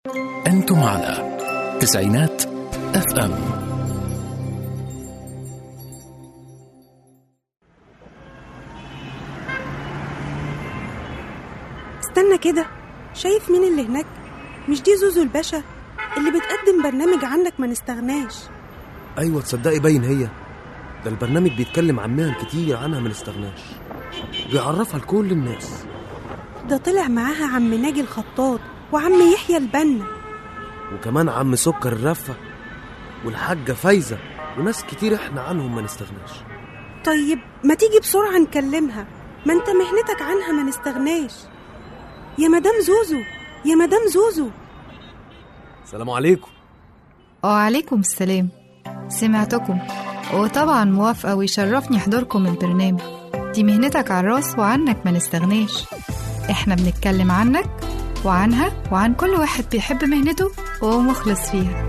أنتم على تسعينات اف ام استنى كده شايف مين اللي هناك مش دي زوزو الباشا اللي بتقدم برنامج عنك ما نستغناش ايوه تصدقي باين هي ده البرنامج بيتكلم عن مهن كتير عنها ما نستغناش بيعرفها لكل الناس ده طلع معاها عم ناجي الخطاط وعم يحيى البنا وكمان عم سكر الرفة والحاجة فايزة وناس كتير احنا عنهم ما نستغناش طيب ما تيجي بسرعة نكلمها ما انت مهنتك عنها ما نستغناش يا مدام زوزو يا مدام زوزو السلام عليكم وعليكم السلام سمعتكم وطبعا موافقة ويشرفني حضوركم البرنامج دي مهنتك على الراس وعنك ما نستغناش احنا بنتكلم عنك وعنها وعن كل واحد بيحب مهنته ومخلص فيها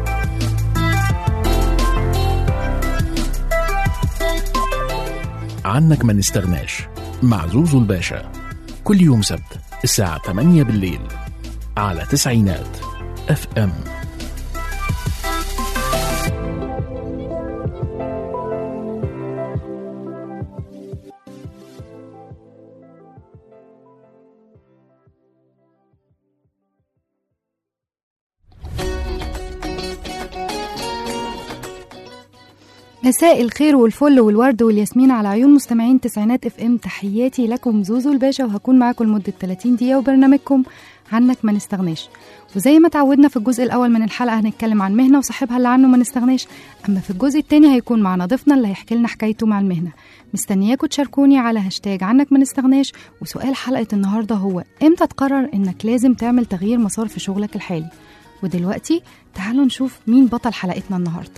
عنك ما نستغناش مع زوزو الباشا كل يوم سبت الساعة 8 بالليل على تسعينات اف ام مساء الخير والفل والورد والياسمين على عيون مستمعين تسعينات اف ام تحياتي لكم زوزو الباشا وهكون معاكم لمدة 30 دقيقة وبرنامجكم عنك ما نستغناش وزي ما تعودنا في الجزء الأول من الحلقة هنتكلم عن مهنة وصاحبها اللي عنه ما نستغناش أما في الجزء التاني هيكون معنا ضيفنا اللي هيحكي لنا حكايته مع المهنة مستنياكم تشاركوني على هاشتاج عنك ما نستغناش وسؤال حلقة النهاردة هو امتى تقرر انك لازم تعمل تغيير مسار في شغلك الحالي ودلوقتي تعالوا نشوف مين بطل حلقتنا النهارده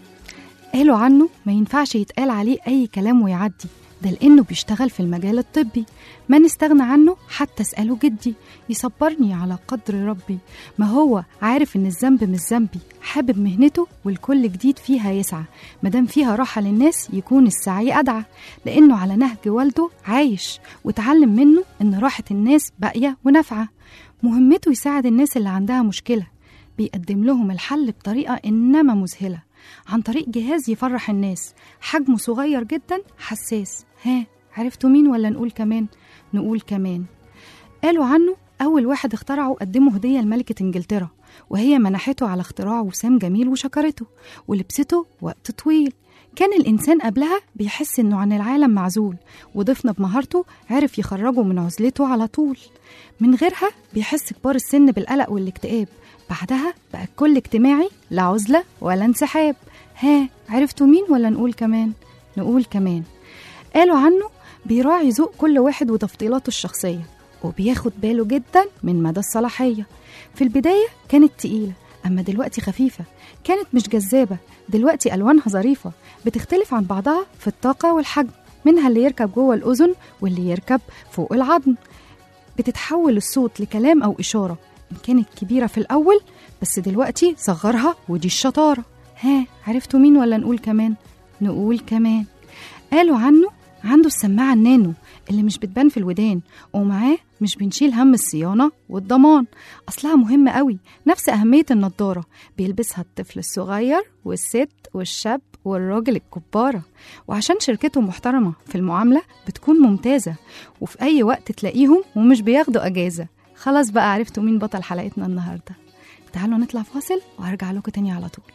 قالوا عنه ما ينفعش يتقال عليه أي كلام ويعدي ده لأنه بيشتغل في المجال الطبي ما نستغنى عنه حتى اسأله جدي يصبرني على قدر ربي ما هو عارف إن الذنب مش ذنبي حابب مهنته والكل جديد فيها يسعى مادام فيها راحة للناس يكون السعي أدعى لأنه على نهج والده عايش وتعلم منه إن راحة الناس باقية ونافعة مهمته يساعد الناس اللي عندها مشكلة بيقدم لهم الحل بطريقة إنما مذهلة عن طريق جهاز يفرح الناس حجمه صغير جدا حساس ها عرفتوا مين ولا نقول كمان نقول كمان قالوا عنه أول واحد اخترعه وقدمه هدية لملكة إنجلترا وهي منحته على اختراع وسام جميل وشكرته ولبسته وقت طويل كان الإنسان قبلها بيحس إنه عن العالم معزول وضيفنا بمهارته عرف يخرجه من عزلته على طول من غيرها بيحس كبار السن بالقلق والاكتئاب بعدها بقى الكل اجتماعي لا عزلة ولا انسحاب ها عرفتوا مين ولا نقول كمان نقول كمان قالوا عنه بيراعي ذوق كل واحد وتفضيلاته الشخصية وبياخد باله جدا من مدى الصلاحية في البداية كانت تقيلة أما دلوقتي خفيفة كانت مش جذابة دلوقتي ألوانها ظريفة بتختلف عن بعضها في الطاقة والحجم منها اللي يركب جوه الأذن واللي يركب فوق العظم بتتحول الصوت لكلام أو إشارة إن كانت كبيرة في الأول بس دلوقتي صغرها ودي الشطارة ها عرفتوا مين ولا نقول كمان نقول كمان قالوا عنه عنده السماعة النانو اللي مش بتبان في الودان ومعاه مش بنشيل هم الصيانة والضمان أصلها مهمة قوي نفس أهمية النضارة بيلبسها الطفل الصغير والست والشاب والراجل الكبارة وعشان شركته محترمة في المعاملة بتكون ممتازة وفي أي وقت تلاقيهم ومش بياخدوا أجازة خلاص بقى عرفتوا مين بطل حلقتنا النهاردة تعالوا نطلع فاصل وهرجع لكم تاني على طول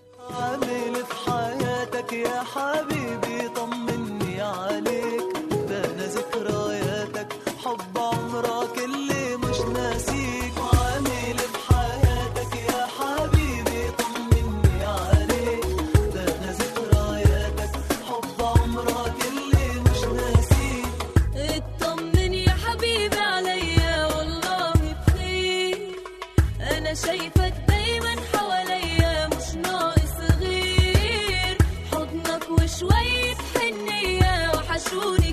عامل في حياتك يا حبيبي طمني عليك ده انا ذكرياتك حب عمرك اللي مش ناسيك عامل في حياتك يا حبيبي طمني عليك ده انا ذكرياتك حب عمرك اللي مش ناسيك اطمن يا حبيبي عليا والله بخير انا شايفك دايما حواليا مش ناقص غير حضنك وشوية حنية وحشوني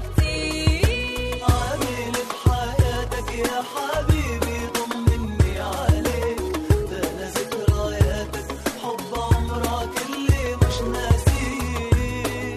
كتير عامل في حياتك يا حبيبي طمني عليك ده انا ذكرياتك حب عمرك اللي مش ناسيك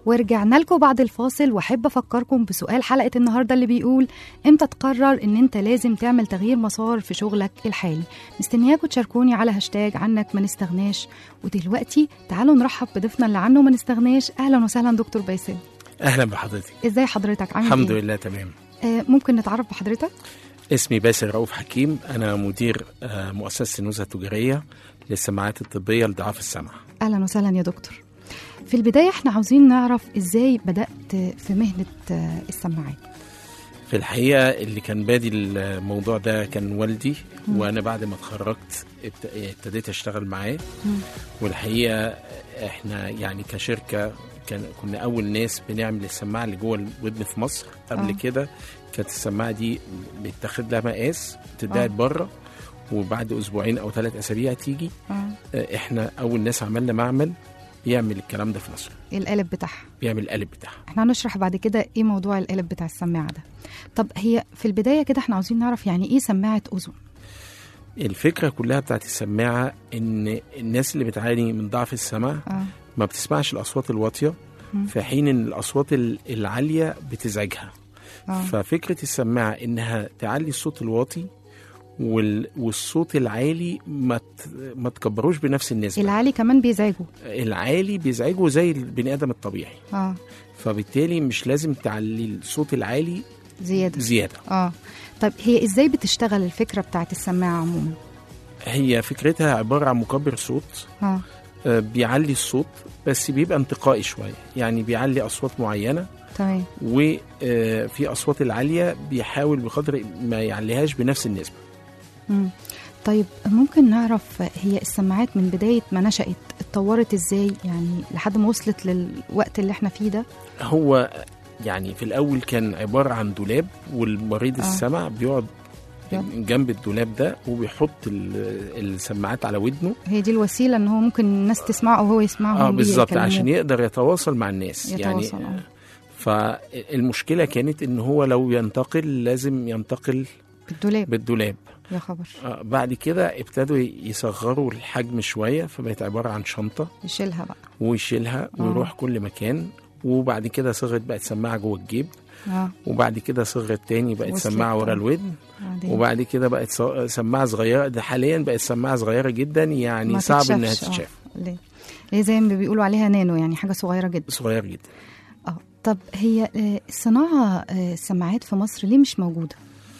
ورجعنا لكم بعد الفاصل واحب افكركم بسؤال حلقه النهارده اللي بيقول امتى تقرر ان انت لازم تعمل تغيير مسار في شغلك الحالي مستنياكم تشاركوني على هاشتاج عنك ما نستغناش ودلوقتي تعالوا نرحب بضيفنا اللي عنه ما نستغناش اهلا وسهلا دكتور باسل اهلا بحضرتك ازاي حضرتك عامل الحمد إيه؟ لله تمام آه ممكن نتعرف بحضرتك اسمي باسل رؤوف حكيم انا مدير آه، مؤسسه النزهه التجاريه للسماعات الطبيه لضعاف السمع اهلا وسهلا يا دكتور في البدايه احنا عاوزين نعرف ازاي بدات في مهنه آه، السماعات في الحقيقه اللي كان بادي الموضوع ده كان والدي وانا بعد ما اتخرجت ابت- ابتديت اشتغل معاه مم. والحقيقه احنا يعني كشركه كان كنا اول ناس بنعمل السماعه اللي جوه الودن في مصر قبل آه. كده كانت السماعه دي بيتاخد لها مقاس تتباعت آه. بره وبعد اسبوعين او ثلاث اسابيع تيجي اه آه، احنا اول ناس عملنا معمل يعمل الكلام ده في مصر القالب بتاعها بيعمل القالب بتاعها احنا هنشرح بعد كده ايه موضوع القالب بتاع السماعه ده طب هي في البدايه كده احنا عاوزين نعرف يعني ايه سماعه اذن الفكره كلها بتاعت السماعه ان الناس اللي بتعاني من ضعف السمع اه ما بتسمعش الاصوات الواطيه مم. في حين ان الاصوات ال- العاليه بتزعجها اه ففكره السماعه انها تعلي الصوت الواطي وال... والصوت العالي ما ت... ما تكبروش بنفس النسبه العالي كمان بيزعجوا العالي بيزعجه زي البني ادم الطبيعي اه فبالتالي مش لازم تعلي الصوت العالي زياده زياده اه طب هي ازاي بتشتغل الفكره بتاعت السماعه عموما هي فكرتها عباره عن مكبر صوت اه آه، بيعلي الصوت بس بيبقى انتقائي شويه يعني بيعلي اصوات معينه تمام وفي اصوات العاليه بيحاول بقدر ما يعليهاش بنفس النسبه مم. طيب ممكن نعرف هي السماعات من بدايه ما نشأت اتطورت ازاي يعني لحد ما وصلت للوقت اللي احنا فيه ده هو يعني في الاول كان عباره عن دولاب والمريض آه. السمع بيقعد بيقعد. جنب الدولاب ده وبيحط ال- السماعات على ودنه هي دي الوسيله ان هو ممكن الناس تسمعه او هو يسمعهم اه بيه بالظبط يكلموه. عشان يقدر يتواصل مع الناس يتواصل، يعني آه. فالمشكله كانت ان هو لو ينتقل لازم ينتقل بالدولاب بالدولاب يا خبر آه، بعد كده ابتدوا يصغروا الحجم شويه فبقت عباره عن شنطه يشيلها بقى ويشيلها آه. ويروح كل مكان وبعد كده صغرت بقت سماعه جوه الجيب اه وبعد كده صغرت تاني بقت وصلت سماعه ورا بقى. الودن بعدين وبعد كده بقت ص- سماعه صغيره ده حاليا بقت سماعه صغيره جدا يعني ما صعب انها تتشافش، آه. تتشاف ليه ليه زي ما بيقولوا عليها نانو يعني حاجه صغيره جدا صغير جدا اه طب هي آه، الصناعه آه، السماعات في مصر ليه مش موجوده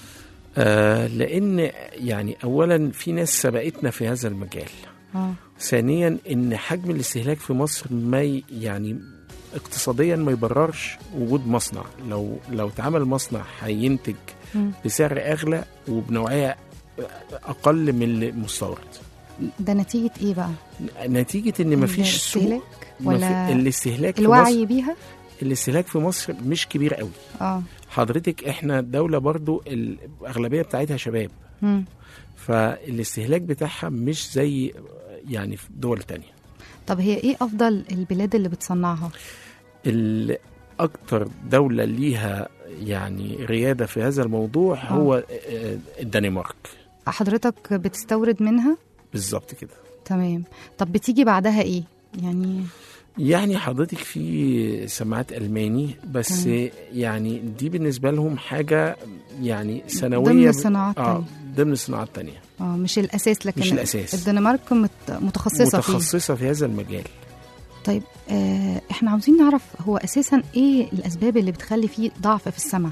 آه لان يعني اولا في ناس سبقتنا في هذا المجال اه ثانيا ان حجم الاستهلاك في مصر ما ي- يعني اقتصاديا ما يبررش وجود مصنع لو لو اتعمل مصنع هينتج مم. بسعر اغلى وبنوعيه اقل من المستورد ده نتيجه ايه بقى نتيجه ان مفيش سوق الاستهلاك مفي- ولا الاستهلاك في الوعي مصر بيها الاستهلاك في مصر مش كبير قوي اه حضرتك احنا دولة برضو الأغلبية بتاعتها شباب مم. فالاستهلاك بتاعها مش زي يعني في دول تانية طب هي ايه افضل البلاد اللي بتصنعها ال- أكتر دولة ليها يعني ريادة في هذا الموضوع هو آه، الدنمارك حضرتك بتستورد منها بالظبط كده تمام طب بتيجي بعدها ايه يعني يعني حضرتك في سماعات ألماني بس تمام. يعني دي بالنسبة لهم حاجة يعني سنوية ضمن ب- الصناعات اه التانية. ضمن الصناعات التانية اه مش الاساس لكن مش الأساس. الدنمارك مت... متخصصه فيه متخصصة في هذا المجال طيب آه احنا عاوزين نعرف هو اساسا ايه الاسباب اللي بتخلي فيه ضعف في السمع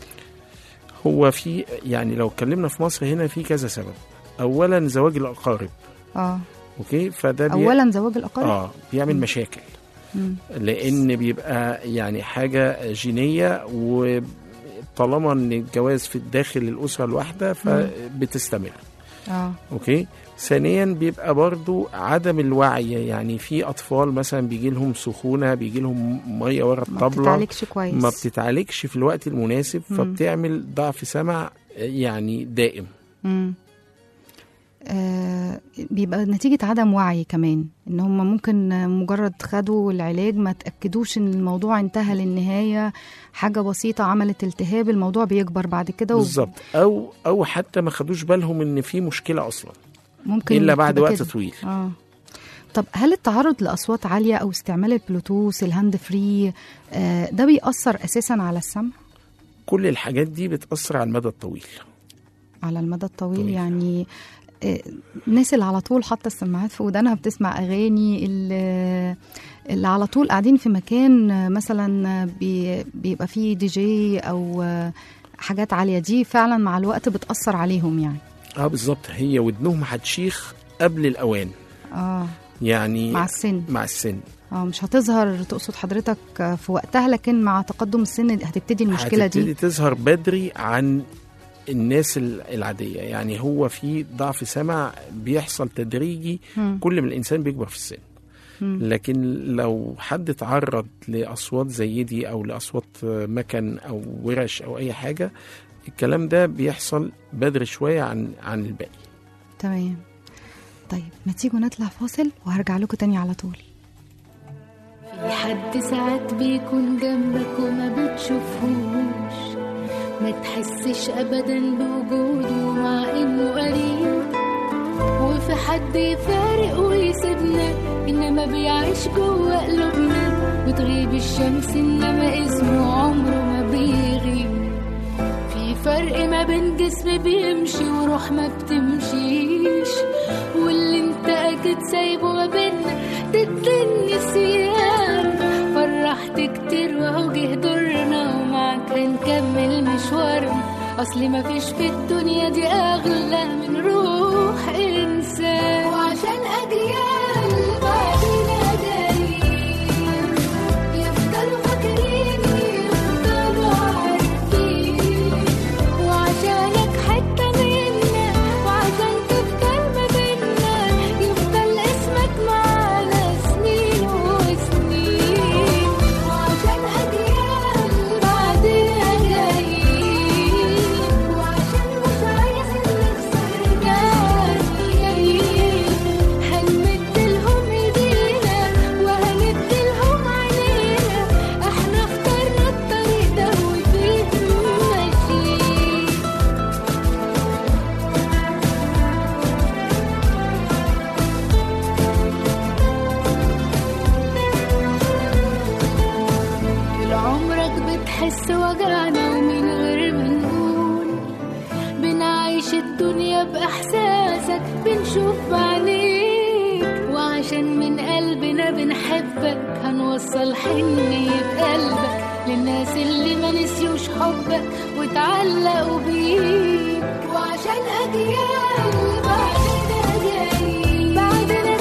هو في يعني لو اتكلمنا في مصر هنا في كذا سبب اولا زواج الاقارب اه اوكي فده بي... اولا زواج الاقارب اه بيعمل مم. مشاكل مم. لان بيبقى يعني حاجه جينيه وطالما ان الجواز في داخل الاسره الواحده فبتستمر اه اوكي ثانيا بيبقى برضو عدم الوعي يعني في اطفال مثلا بيجي لهم سخونه بيجي لهم ميه ورا ما الطبله بتتعالجش كويس ما بتتعالجش في الوقت المناسب مم. فبتعمل ضعف سمع يعني دائم مم. آه بيبقى نتيجة عدم وعي كمان ان هم ممكن مجرد خدوا العلاج ما تأكدوش ان الموضوع انتهى للنهاية حاجة بسيطة عملت التهاب الموضوع بيكبر بعد كده بالظبط او او حتى ما خدوش بالهم ان في مشكله اصلا ممكن الا بعد تبقى وقت كده. طويل اه طب هل التعرض لاصوات عاليه او استعمال البلوتوث الهاند فري آه، ده بيأثر اساسا على السمع كل الحاجات دي بتاثر على المدى الطويل على المدى الطويل طويل. يعني آه، الناس اللي على طول حاطه السماعات في ودانها بتسمع اغاني اللي, اللي على طول قاعدين في مكان آه، مثلا آه، بي بيبقى فيه دي جي او آه، حاجات عاليه دي فعلا مع الوقت بتاثر عليهم يعني اه بالظبط هي ودنهم هتشيخ قبل الاوان اه يعني مع السن مع السن اه مش هتظهر تقصد حضرتك آه، في وقتها لكن مع تقدم السن هتبتدي المشكله هتبتدي دي تظهر بدري عن الناس ال- العادية يعني هو في ضعف سمع بيحصل تدريجي مم. كل ما الإنسان بيكبر في السن مم. لكن لو حد تعرض لأصوات زي دي أو لأصوات مكن أو ورش أو أي حاجة الكلام ده بيحصل بدري شوية عن عن الباقي تمام طيب ما تيجوا نطلع فاصل وهرجع لكم تاني على طول في حد ساعات بيكون جنبك وما بتشوفهوش ما تحسش ابدا بوجوده مع انه قريب وفي حد يفارق ويسيبنا انما بيعيش جوه قلوبنا وتغيب الشمس انما اسمه عمره ما بيغيب في فرق ما بين جسم بيمشي وروح ما بتمشيش واللي انت اكيد سايبه ما بينا ضد النسيان فرحت كتير وهو جه دورنا ومعاك هنكمل مشوارنا اصل ما فيش في الدنيا دي اغلى من روح انسان وعشان اجيال بعدنا جايين يفضلوا فاكرين يفضلوا عارفين وعشانك حتة منا وعشان تفضل ما بينا يفضل اسمك معانا سنين وسنين وعشان أجيال بعدنا جايين وعشان مش عايز نخسر جايين هنمد لهم ايدينا وهندي لهم عينينا احنا اخترنا الطريق ده وفيه ماشيين طول عمرك بتحس وجعنا ومن غير ما نقول بنعيش الدنيا بإحساسك بنشوف بعينيك وعشان من قلبنا بنحبك هنوصل حنية قلبك للناس اللي ما نسيوش حبك وتعلقوا بيك وعشان أجيال بعدنا جايين بعدنا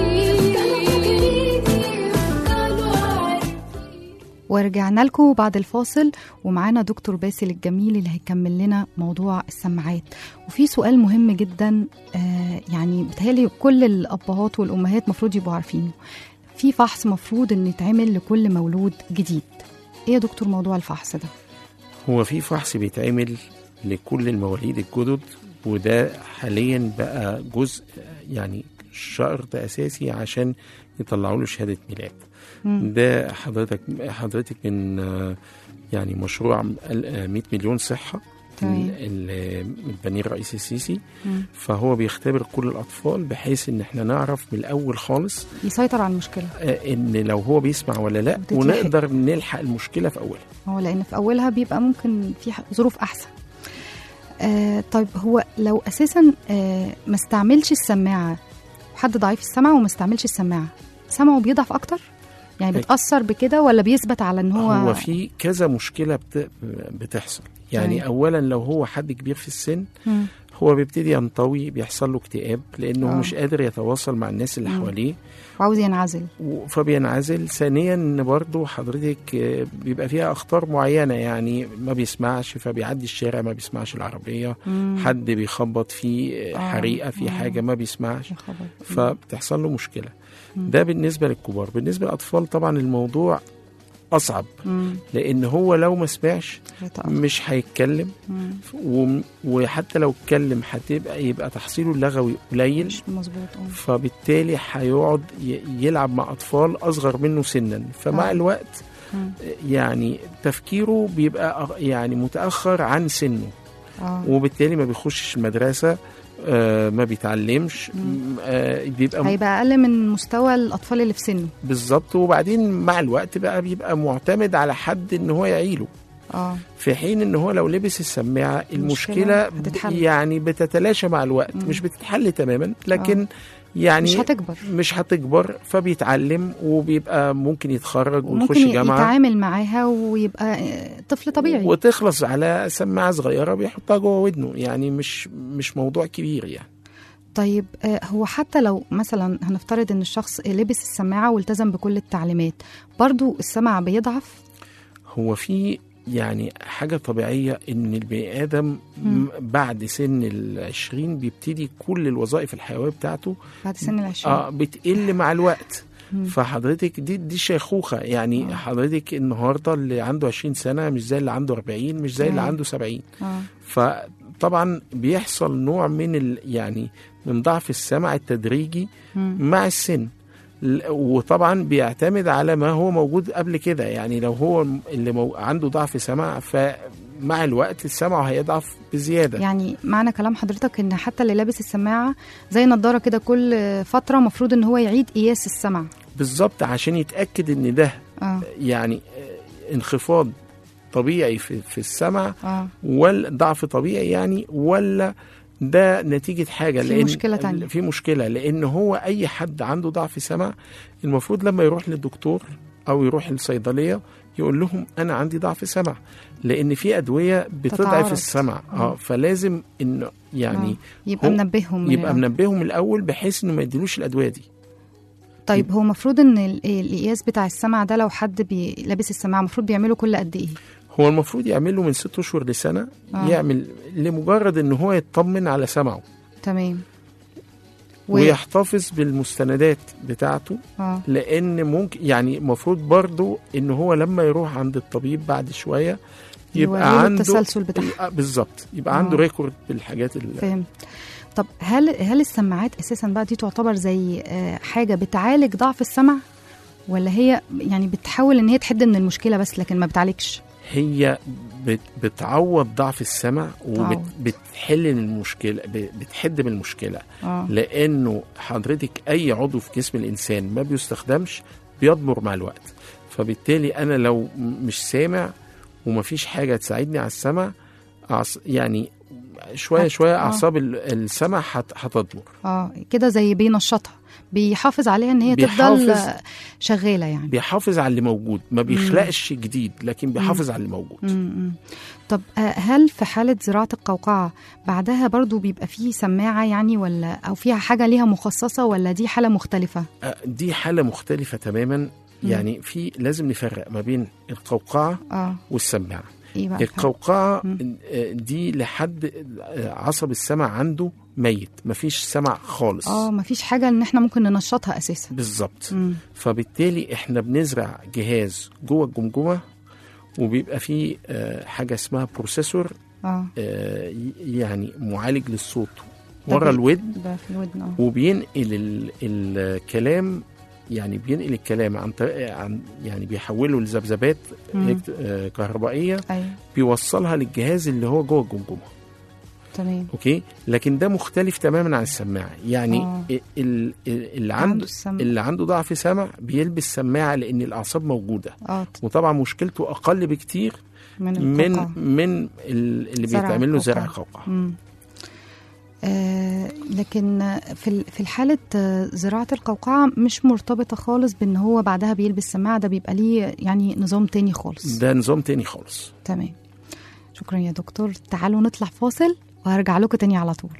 جايين يفضلوا عارفين ورجعنا لكم بعد الفاصل ومعانا دكتور باسل الجميل اللي هيكمل لنا موضوع السماعات وفي سؤال مهم جدا آه يعني بتهيألي كل الأبهات والأمهات مفروض يبقوا عارفينه في فحص مفروض إن يتعمل لكل مولود جديد إيه يا دكتور موضوع الفحص ده؟ هو في فحص بيتعمل لكل المواليد الجدد وده حاليا بقى جزء يعني شرط اساسي عشان يطلعوا له شهاده ميلاد مم. ده حضرتك حضرتك من آه، يعني مشروع ال- آه، 100 مليون صحه تمام. ال- ال- البني الرئيس السيسي مم. فهو بيختبر كل الاطفال بحيث ان احنا نعرف من الاول خالص يسيطر على المشكلة آه، ان لو هو بيسمع ولا لا وتتلحق. ونقدر نلحق المشكله في اولها هو لان في اولها بيبقى ممكن في ح- ظروف احسن آه طيب هو لو اساسا آه ما استعملش السماعه حد ضعيف السمع وما استعملش السماعه سمعه بيضعف اكتر يعني أي. بتاثر بكده ولا بيثبت على ان هو, هو في كذا مشكله بت... بتحصل يعني طيب. اولا لو هو حد كبير في السن مم. هو بيبتدي ينطوي بيحصل له اكتئاب لانه آه. آه. مش قادر يتواصل مع الناس اللي مم. حواليه وعاوز ينعزل و- فبينعزل ثانيا إن برضه حضرتك آه، بيبقى فيها اخطار معينه يعني ما بيسمعش فبيعدي الشارع ما بيسمعش العربيه مم. حد بيخبط في آه. حريقه في آه. حاجه ما بيسمعش يا خبر. فبتحصل له مشكله مم. ده بالنسبه للكبار بالنسبه للاطفال طبعا الموضوع اصعب مم. لان هو لو ما سمعش يتأخر. مش هيتكلم مم. و- وحتى لو اتكلم هتبقى يبقى تحصيله اللغوي قليل مش مظبوط آه. فبالتالي هيقعد ي- يلعب مع اطفال اصغر منه سنا فمع آه. الوقت مم. يعني تفكيره بيبقى أغ- يعني متاخر عن سنه اه وبالتالي ما بيخشش المدرسه آه ما بيتعلمش آه بيبقى هيبقى اقل من مستوى الاطفال اللي في سنه بالظبط وبعدين مع الوقت بقى بيبقى معتمد على حد ان هو يعيله اه في حين ان هو لو لبس السماعه المشكلة المشكله هتتحل. يعني بتتلاشى مع الوقت مم. مش بتتحل تماما لكن يعني مش هتكبر مش هتكبر فبيتعلم وبيبقى ممكن يتخرج ويخش وممكن جامعه يتعامل معاها ويبقى آه، طفل طبيعي وتخلص على سماعه صغيره بيحطها جوه ودنه يعني مش مش موضوع كبير يعني طيب آه، هو حتى لو مثلا هنفترض ان الشخص لبس السماعه والتزم بكل التعليمات برضو السمع بيضعف هو في يعني حاجة طبيعية إن البني آدم م- بعد سن العشرين بيبتدي كل الوظائف الحيوية بتاعته بعد سن العشرين اه بتقل مع الوقت مم. فحضرتك دي دي شيخوخة يعني آه. حضرتك النهاردة اللي عنده 20 سنة مش زي اللي عنده 40 مش زي اللي آه. عنده 70 اه فطبعا بيحصل نوع من ال يعني من ضعف السمع التدريجي مم. مع السن ل- وطبعا بيعتمد على ما هو موجود قبل كده يعني لو هو اللي مو عنده ضعف سمع فمع الوقت السمع هيضعف بزياده يعني معنى كلام حضرتك ان حتى اللي لابس السماعه زي نضاره كده كل فتره مفروض ان هو يعيد قياس السمع بالظبط عشان يتاكد ان ده اه يعني آه، انخفاض طبيعي في في السمع اه ولا ضعف طبيعي يعني ولا ده نتيجة حاجة في لأن مشكلة تانية. في مشكلة لأن هو أي حد عنده ضعف سمع المفروض لما يروح للدكتور أو يروح للصيدلية يقول لهم أنا عندي ضعف سمع لأن في أدوية بتضعف تتعارض. السمع مم. اه فلازم إنه يعني آه. يبقى هو- منبههم من يبقى الأول. منبههم الأول بحيث إنه ما يديلوش الأدوية دي طيب هو المفروض ان ال- القياس بتاع السمع ده لو حد بي لابس السماعه المفروض بيعمله كل قد ايه هو المفروض يعمله من ست أشهر لسنة آه. يعمل لمجرد إن هو يطمن على سمعه تمام و... ويحتفظ بالمستندات بتاعته اه لان ممكن يعني المفروض برضو ان هو لما يروح عند الطبيب بعد شويه يوريله يبقى عنده التسلسل بتاعها. آه، بالظبط يبقى آه. عنده ريكورد بالحاجات اللي فهمت طب هل هل السماعات اساسا بقى دي تعتبر زي آه، حاجه بتعالج ضعف السمع ولا هي يعني بتحاول ان هي تحد من المشكله بس لكن ما بتعالجش هي بت بتعوض ضعف السمع تعوض. وبتحل المشكله ب- بتحد من المشكله اه لانه حضرتك اي عضو في جسم الانسان ما بيستخدمش بيضمر مع الوقت فبالتالي انا لو م- مش سامع ومفيش حاجه تساعدني على السمع أعص- يعني شويه هت- شويه آه. اعصاب ال- السمع هت- هتضمر اه كده زي بينشطها بيحافظ عليها ان هي تفضل بيحافظ- آه، شغاله يعني بيحافظ على اللي موجود ما بيخلقش جديد لكن بيحافظ على اللي موجود مم. طب آه، هل في حالة زراعة القوقعة بعدها برضو بيبقى فيه سماعة يعني ولا أو فيها حاجة ليها مخصصة ولا دي حالة مختلفة؟ آه، دي حاله مختلفه تماما يعني في لازم نفرق ما بين القوقعه اه والسماعه ايه بقى الفرق؟ القوقعه مم. آه، دي لحد آه، عصب السمع عنده ميت مفيش سمع خالص اه مفيش حاجة ان احنا ممكن ننشطها اساسا بالظبط مم. فبالتالي احنا بنزرع جهاز جوه الجمجمه وبيبقى فيه آه، حاجه اسمها بروسيسور اه آه، ي- يعني معالج للصوت ده ورا بي- الودن ده في الودن اه وبينقل ال- الكلام يعني بينقل الكلام عن طريق عن يعني بيحوله لذبذبات مم. إلكت- آه، كهربائيه ايوه بيوصلها للجهاز اللي هو جوه الجمجمه تمام اوكي لكن ده مختلف تماما عن السماعه يعني آه. ال- ال- اللي عنده عنده السمع. اللي عنده ضعف سمع بيلبس سماعه لان الاعصاب موجوده اه وطبعا مشكلته اقل بكتير من من القوقعة من ال- اللي زرع بيتعمل له زرع القوقعة. قوقعه مم. آه لكن في ال- في الحالة آه، زراعة القوقعة مش مرتبطة خالص بان هو بعدها بيلبس سماعة ده بيبقى ليه يعني نظام تاني خالص ده نظام تاني خالص تمام شكرا يا دكتور تعالوا نطلع فاصل وهرجع لكم تاني على طول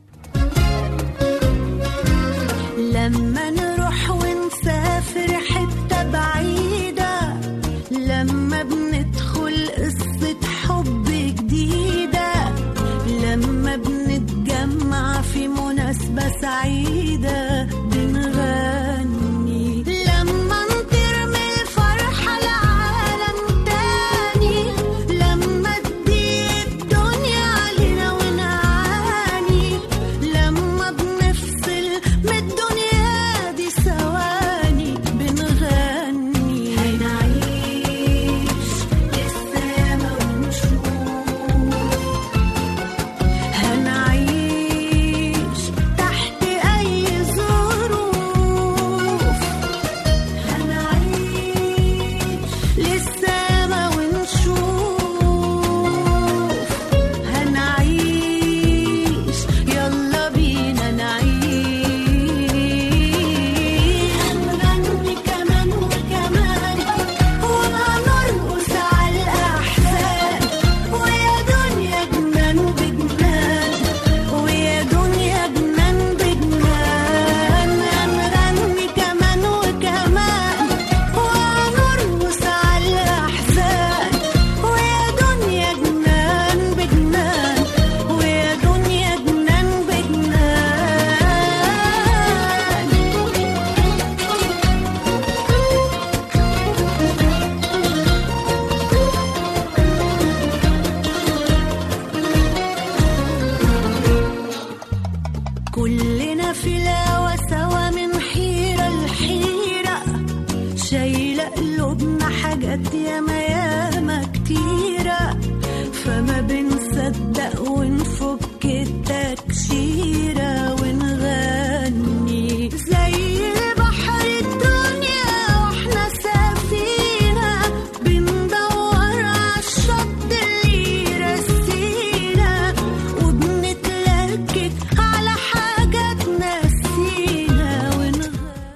لما نروح ونسافر حتة بعيدة لما بندخل قصة حب جديدة لما بنتجمع في مناسبة سعيدة بنغني لما نطير من الفرحة لعالم تاني لما تضيق الدنيا علينا ونعاني لما بنفصل من الدنيا دي ثواني بنغني هنعيش للسما ونشوف كلنا في الهوا سوا من حيرة لحيرة شايلة قلوبنا حاجات ياما ياما كتيرة فما بنصدق ونفك التكشيرة ونغني زي البحر الدنيا واحنا سفينة بندور عالشط اللي يرسينا وبنتلكك على حاجات نسينا ونغني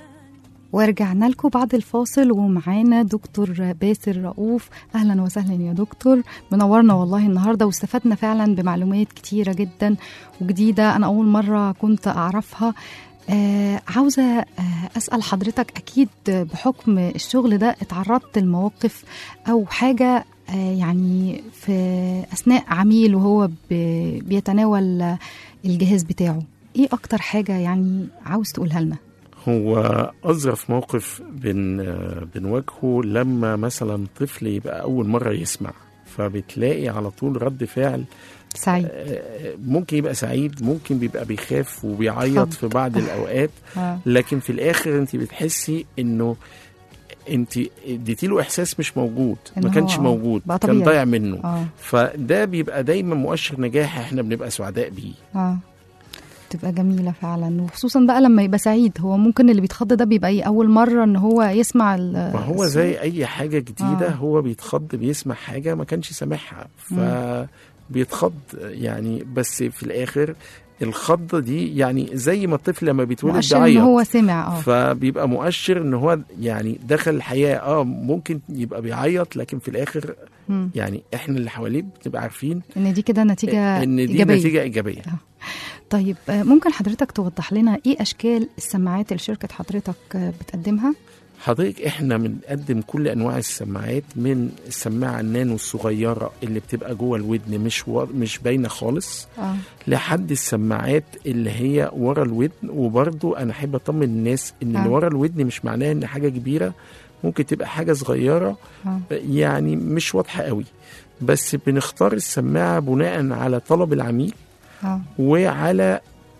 ورجعنا لكم بعد الفاصل ومعانا دكتور باسل رؤوف اهلا وسهلا يا دكتور منورنا والله النهارده واستفدنا فعلا بمعلومات كتيره جدا وجديده انا اول مره كنت اعرفها آه عاوزه آه اسال حضرتك اكيد بحكم الشغل ده اتعرضت لمواقف او حاجه آه يعني في اثناء عميل وهو ب- بيتناول الجهاز بتاعه ايه اكتر حاجه يعني عاوز تقولها لنا هو أظرف موقف بن بنواجهه لما مثلا طفل يبقى أول مرة يسمع فبتلاقي على طول رد فعل سعيد آه، ممكن يبقى سعيد ممكن بيبقى بيخاف وبيعيط خض. في بعض الأوقات آه. لكن في الآخر أنت بتحسي إنه أنت اديتي له إحساس مش موجود إن ما هو كانش آه، موجود بقى كان طبيعي. ضايع منه اه فده بيبقى دايما مؤشر نجاح احنا بنبقى سعداء بيه اه تبقى جميلة فعلا وخصوصا بقى لما يبقى سعيد هو ممكن اللي بيتخض ده بيبقى ايه أول مرة إن هو يسمع ال- ما هو الصوت. زي اي حاجه جديده آه. آه. هو بيتخض بيسمع حاجه ما كانش سامعها فبيتخض يعني بس في الاخر الخضه دي يعني زي ما الطفل لما بيتولد مؤشر إن بيعيط هو سمع اه فبيبقى مؤشر ان هو يعني دخل الحياه اه ممكن يبقى بيعيط لكن في الاخر مم. يعني احنا اللي حواليه بنبقى عارفين إن دي كده نتيجة ان دي إيجابية نتيجه ايجابيه طيب آه، ممكن حضرتك توضح لنا ايه أشكال السماعات اللي شركة حضرتك آه، بتقدمها؟ حضرتك احنا بنقدم كل انواع السماعات من السماعه النانو الصغيره اللي بتبقى جوه الودن مش و... مش باينه خالص اه لحد السماعات اللي هي ورا الودن وبرضو انا احب اطمن الناس ان آه. اللي ورا الودن مش معناه ان حاجه كبيره ممكن تبقى حاجه صغيره اه يعني مش واضحه قوي بس بنختار السماعه بناء على طلب العميل اه وعلى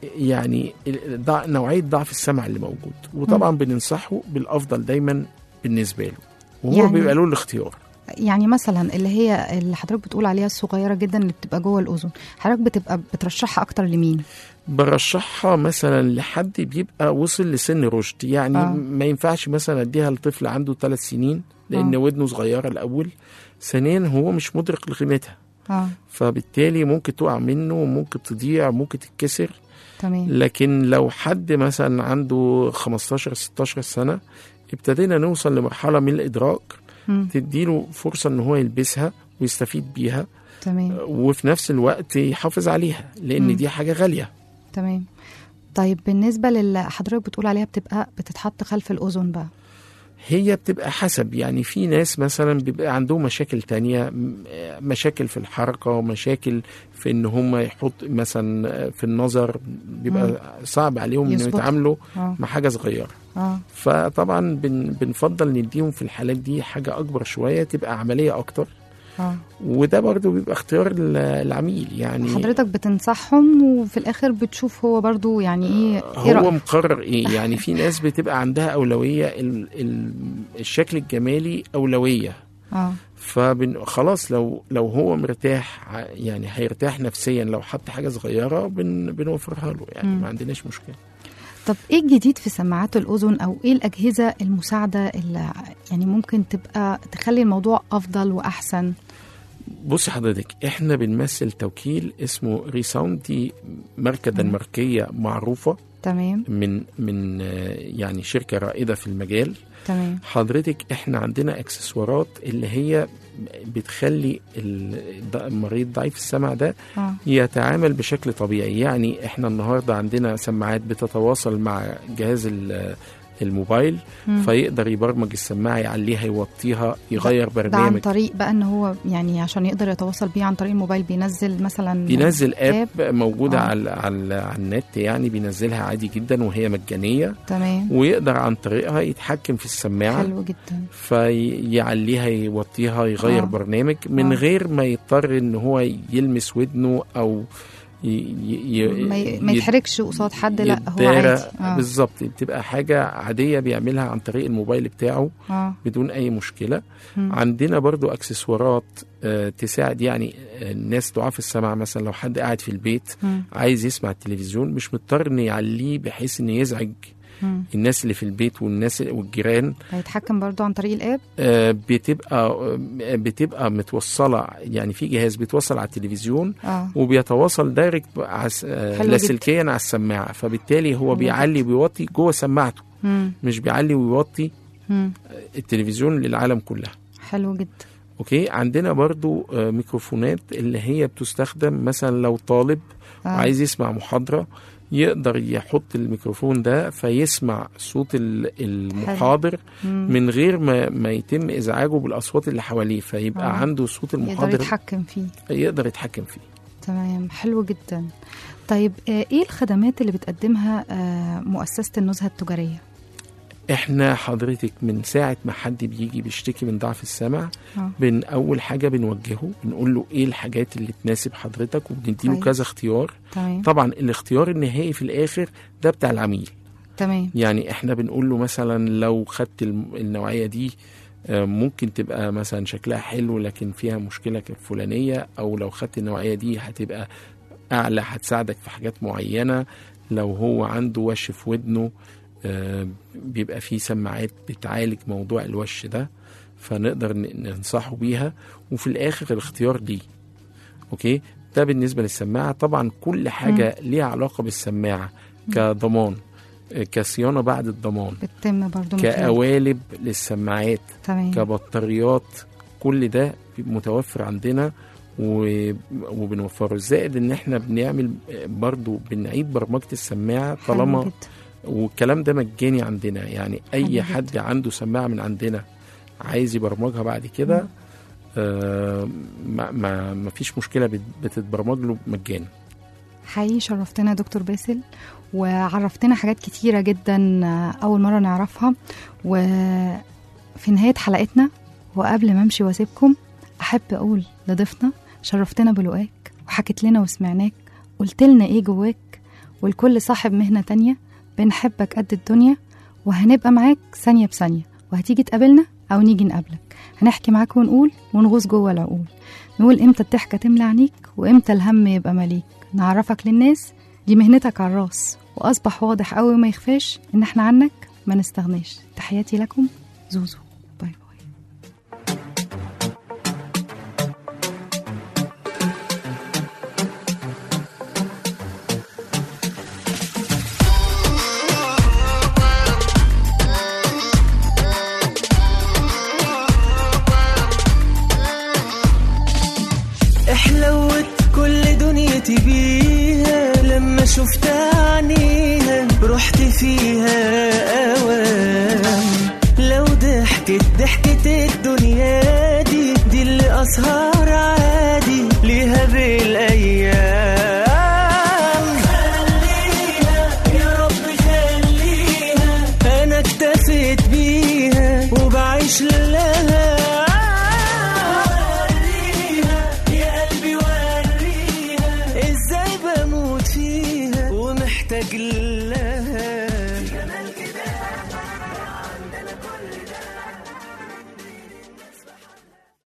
يعني ال- ضع- نوعيه ضعف السمع اللي موجود وطبعا بننصحه بالافضل دايما بالنسبه له وهو يعني- يعني بيبقى له الاختيار يعني مثلا اللي هي اللي حضرتك بتقول عليها الصغيرة جدا اللي بتبقى جوه الأذن حضرتك بتبقى بترشحها أكتر لمين؟ برشحها مثلا لحد بيبقى وصل لسن رشد يعني آه. آه. ما ينفعش مثلا اديها لطفل عنده ثلاث سنين لان آه. آه. ودنه صغيره الاول ثانيا هو مش مدرك لقيمتها اه فبالتالي ممكن تقع منه وممكن تضيع ممكن تتكسر تمام لكن لو حد مثلا عنده 15 16 سنه ابتدينا نوصل لمرحله من الادراك مم. تديله فرصه ان هو يلبسها ويستفيد بيها تمام وفي نفس الوقت يحافظ عليها لان مم. دي حاجه غاليه تمام طيب بالنسبة للي حضرتك بتقول عليها بتبقى بتتحط خلف الأذن بقى هي بتبقى حسب يعني في ناس مثلا بيبقى عندهم مشاكل تانية م- مشاكل في الحركة ومشاكل في ان هم يحط مثلا في النظر بيبقى صعب عليهم انهم يظبطوا. يتعاملوا اه مع حاجة صغيرة اه فطبعا بن بنفضل نديهم في الحالات دي حاجة أكبر شوية تبقى عملية أكتر اه وده برضو بيبقى اختيار ال- العميل يعني حضرتك بتنصحهم وفي الآخر بتشوف هو برضو يعني ايه ايه هو رأيك؟ مقرر ايه يعني في ناس بتبقى عندها أولوية ال ال الشكل الجمالي أولوية اه فبن خلاص لو لو هو مرتاح ع- يعني هيرتاح نفسيا لو حط حاجه صغيره بن بنوفرها له يعني مم. ما عندناش مشكله طب ايه الجديد في سماعات الأذن أو ايه الأجهزة المساعدة اللي يعني ممكن تبقى تخلي الموضوع أفضل وأحسن بص حضرتك احنا بنمثل توكيل اسمه ريساوند دي ماركه دنماركيه معروفه تمام من من آه، يعني شركه رائده في المجال تمام حضرتك احنا عندنا اكسسوارات اللي هي بتخلي ال- المريض ضعيف السمع ده اه يتعامل بشكل طبيعي يعني احنا النهارده عندنا سماعات بتتواصل مع جهاز ال- الموبايل مم. فيقدر يبرمج السماعه يعليها يوطيها يغير ده عن برنامج طريق بقى ان هو يعني عشان يقدر يتواصل بيه عن طريق الموبايل بينزل مثلا بينزل اب موجوده آه. على على على النت يعني بينزلها عادي جدا وهي مجانيه تمام ويقدر عن طريقها يتحكم في السماعه حلو جدا فيعليها يوطيها يغير آه. من من آه. غير ما يضطر ان هو يلمس ودنه او ي... ي... ما, ي... ما يت- يتحركش قصاد حد لا هو يتدارى. عادي اه بالظبط بتبقى حاجة عادية بيعملها عن طريق الموبايل بتاعه اه بدون أي مشكلة مم. عندنا برضو أكسسوارات آه، تساعد يعني آه، الناس ضعاف السمع مثلا لو حد قاعد في البيت مم. عايز يسمع التلفزيون مش مضطر إنه يعليه بحيث إنه يزعج مم. الناس اللي في البيت والناس والجيران هيتحكم برضو عن طريق الاب آه، بتبقى آه، بتبقى متوصلة يعني في جهاز بيتوصل على التلفزيون اه وبيتواصل دايركت عس- آه، حلو لاسلكيا على السماعة فبالتالي هو حلو بيعلي ويوطي جوه سماعته مم. مش بيعلي ويوطي مم. التلفزيون للعالم كلها حلو جدا اوكي عندنا برضو آه، ميكروفونات اللي هي بتستخدم مثلا لو طالب آه. عايز يسمع محاضرة يقدر يحط الميكروفون ده فيسمع صوت ال- المحاضر مم. من غير ما, ما يتم ازعاجه بالاصوات اللي حواليه فيبقى آه. عنده صوت يقدر المحاضر يتحكم فيه يقدر يتحكم فيه تمام حلو جدا طيب آه، ايه الخدمات اللي بتقدمها آه، مؤسسة النزهة التجارية احنا حضرتك من ساعة ما حد بيجي بيشتكي من ضعف السمع اه بن اول حاجة بنوجهه بنقول له ايه الحاجات اللي تناسب حضرتك وبنديله كويس. كذا اختيار تمام طبعا الاختيار النهائي في الاخر ده بتاع العميل تمام يعني احنا بنقول له مثلا لو خدت الم- النوعية دي آه، ممكن تبقى مثلا شكلها حلو لكن فيها مشكلة فلانية او لو خدت النوعية دي هتبقى اعلى هتساعدك في حاجات معينة لو هو عنده وش في ودنه آه، بيبقى فيه سماعات بتعالج موضوع الوش ده فنقدر ن- ننصحه بيها وفي الاخر الاختيار ليه اوكي ده بالنسبة للسماعة طبعا كل حاجة ليها علاقة بالسماعة كضمان آه، كصيانة بعد الضمان بتتم برضو من خلال- كقوالب للسماعات تمام كبطاريات كل ده متوفر عندنا و- وبنوفره زائد ان احنا بنعمل برضو بنعيد برمجة السماعة حلو طالما جدا. والكلام ده مجاني عندنا يعني حلو اي جدا. حد عنده سماعة من عندنا عايز يبرمجها بعد كده آه ما, ما, ما فيش مشكلة بت- بتتبرمج له مجانا حقيقي شرفتنا يا دكتور باسل وعرفتنا حاجات كتيرة جدا آه، أول مرة نعرفها وفي نهاية حلقتنا وقبل ما أمشي وأسيبكم أحب أقول لضيفنا شرفتنا بلقاك وحكيت لنا وسمعناك قلت لنا إيه جواك والكل صاحب مهنة تانية بنحبك قد الدنيا وهنبقى معاك ثانية بثانية وهتيجي تقابلنا أو نيجي نقابلك هنحكي معاك ونقول ونغوص جوه العقول نقول امتى الضحكة تملى عينيك وامتى الهم يبقى مليك نعرفك للناس دي مهنتك على الراس واصبح واضح قوي ما يخفاش ان احنا عنك ما نستغناش تحياتي لكم زوزو باي باي احلوت كل دنيتي بيها لما شفت عينيها رحت فيها اوام لو ضحكت ضحكة الدنيا دي دي اللي اسهر عادي ليها بالايام خليها يا رب خليها انا اكتفيت بيها وبعيش لها وريها يا قلبي وريها ازاي بموت فيها ومحتاج لها